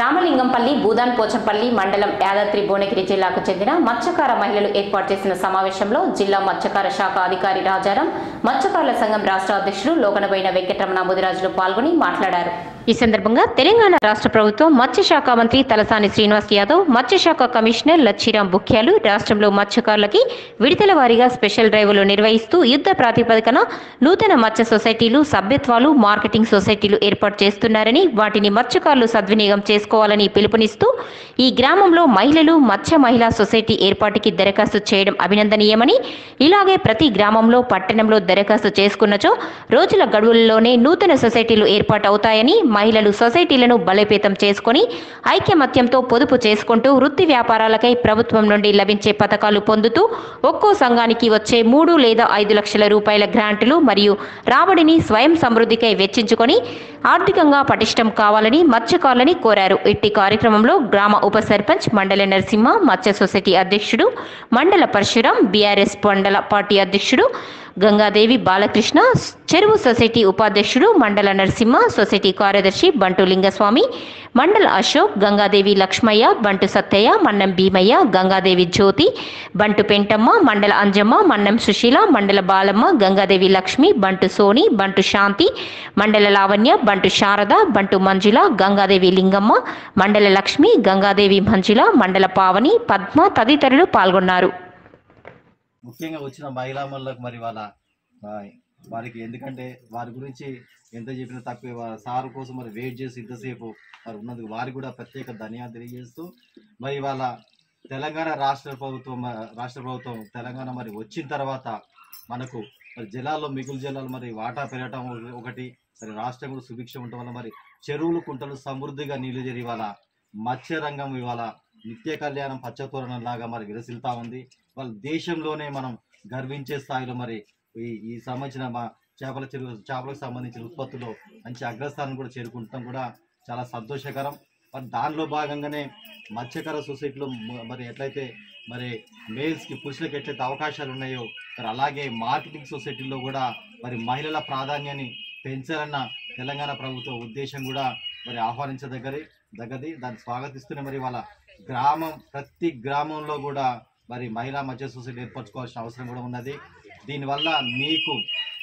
రామలింగంపల్లి భూదాన్ పోచంపల్లి మండలం యాదాద్రి భువనగిరి జిల్లాకు చెందిన మత్స్యకార మహిళలు ఏర్పాటు చేసిన సమావేశంలో జిల్లా మత్స్యకార శాఖ అధికారి రాజారాం మత్స్యకారుల సంఘం రాష్ట్ర అధ్యక్షుడు లోకనబోయిన వెంకటరమణ ముదిరాజులు పాల్గొని మాట్లాడారు ఈ సందర్భంగా తెలంగాణ రాష్ట్ర ప్రభుత్వం మత్స్యశాఖ మంత్రి తలసాని శ్రీనివాస్ యాదవ్ మత్స్యశాఖ కమిషనర్ లచ్చిరాం బుఖ్యాలు రాష్ట్రంలో మత్స్యకారులకి విడతల వారీగా స్పెషల్ డ్రైవ్లు నిర్వహిస్తూ యుద్ధ ప్రాతిపదికన నూతన మత్స్య సొసైటీలు సభ్యత్వాలు మార్కెటింగ్ సొసైటీలు ఏర్పాటు చేస్తున్నారని వాటిని మత్స్యకారులు సద్వినియోగం చేసుకోవాలని పిలుపునిస్తూ ఈ గ్రామంలో మహిళలు మత్స్య మహిళా సొసైటీ ఏర్పాటుకి దరఖాస్తు చేయడం అభినందనీయమని ఇలాగే ప్రతి గ్రామంలో పట్టణంలో దరఖాస్తు చేసుకున్నచో రోజుల గడువుల్లోనే నూతన సొసైటీలు ఏర్పాటు అవుతాయని మహిళలు సొసైటీలను బలోపేతం చేసుకొని ఐక్యమత్యంతో పొదుపు చేసుకుంటూ వృత్తి వ్యాపారాలకై ప్రభుత్వం నుండి లభించే పథకాలు పొందుతూ ఒక్కో సంఘానికి వచ్చే మూడు లేదా ఐదు లక్షల రూపాయల గ్రాంటులు మరియు రాబడిని స్వయం సమృద్ధికై వెచ్చించుకొని ఆర్థికంగా పటిష్టం కావాలని మత్స్యకారులని కోరారు ఇట్టి కార్యక్రమంలో గ్రామ ఉప సర్పంచ్ మండల నరసింహ మత్స్య సొసైటీ అధ్యక్షుడు మండల పరశురాం బీఆర్ఎస్ మండల పార్టీ అధ్యక్షుడు గంగాదేవి బాలకృష్ణ చెరువు సొసైటీ ఉపాధ్యక్షుడు మండల నరసింహ సొసైటీ కార్యదర్శి బంటు లింగస్వామి మండల అశోక్ గంగాదేవి లక్ష్మయ్య బంటు సత్తయ్య మన్నం భీమయ్య గంగాదేవి జ్యోతి బంటు పెంటమ్మ మండల అంజమ్మ మన్నం సుశీల మండల బాలమ్మ గంగాదేవి లక్ష్మి బంటు సోని బంటు శాంతి మండల లావణ్య బంటు శారద బంటు మంజుల గంగాదేవి లింగమ్మ మండల లక్ష్మి గంగాదేవి మంజుల మండల పావని పద్మ తదితరులు పాల్గొన్నారు ముఖ్యంగా వచ్చిన మహిళా మనులకు మరి వాళ్ళ ఆ, వారికి ఎందుకంటే వారి గురించి ఎంత చెప్పినా తక్కువ వా- సార్ కోసం మరి వెయిట్ చేసి ఇంతసేపు మరి ఉన్నందుకు వారికి కూడా ప్రత్యేక ధన్యవాదాలు తెలియజేస్తూ మరి వాళ్ళ తెలంగాణ రాష్ట్ర ప్రభుత్వం ఆ, రాష్ట్ర ప్రభుత్వం తెలంగాణ మరి వచ్చిన తర్వాత మనకు మరి జిల్లాలో మిగులు జిల్లాలు మరి వాటా పెరగటం ఒకటి మరి రాష్ట్రం కూడా సుభిక్షం ఉండటం వల్ల మరి చెరువులు కుంటలు సమృద్ధిగా నీళ్లు చేరి ఇవాళ మత్స్య రంగం ఇవాళ నిత్య కళ్యాణం పచ్చతోరణం లాగా మరి విరసిల్తా ఉంది వాళ్ళ దేశంలోనే మనం గర్వించే స్థాయిలో మరి ఈ ఈ సంబంధించిన మా చేపల చెరువు చేపలకు సంబంధించిన ఉత్పత్తులు మంచి అగ్రస్థానం కూడా చేరుకుంటాం కూడా చాలా సంతోషకరం మరి దానిలో భాగంగానే మత్స్యకార సొసైటీలో మ- మరి ఎట్లయితే మరి మేల్స్కి పురుషులకు ఎట్లయితే అవకాశాలు ఉన్నాయో మరి అలాగే మార్కెటింగ్ సొసైటీలో కూడా మరి మహిళల ప్రాధాన్యాన్ని పెంచాలన్న తెలంగాణ ప్రభుత్వ ఉద్దేశం కూడా మరి ఆహ్వానించదగ్గది దగ్గది దాన్ని స్వాగతిస్తూనే మరి వాళ్ళ గ్రామం ప్రతి గ్రామంలో కూడా మరి మహిళా మత్స్య సొసైటీ ఏర్పరచుకోవాల్సిన అవసరం కూడా ఉన్నది దీనివల్ల మీకు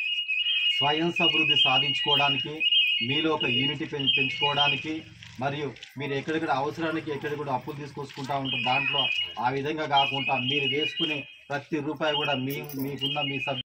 స్వయం సమృద్ధి సాధించుకోవడానికి మీలో ఒక యూనిటీ పెం- పెంచుకోవడానికి మరియు మీరు ఎక్కడెక్కడ అవసరానికి ఎక్కడెక్కడ అప్పులు తీసుకొచ్చుకుంటా ఉంటారు దాంట్లో ఆ విధంగా కాకుండా మీరు వేసుకునే ప్రతి రూపాయి కూడా మీ మీకున్న మీ సభ్యు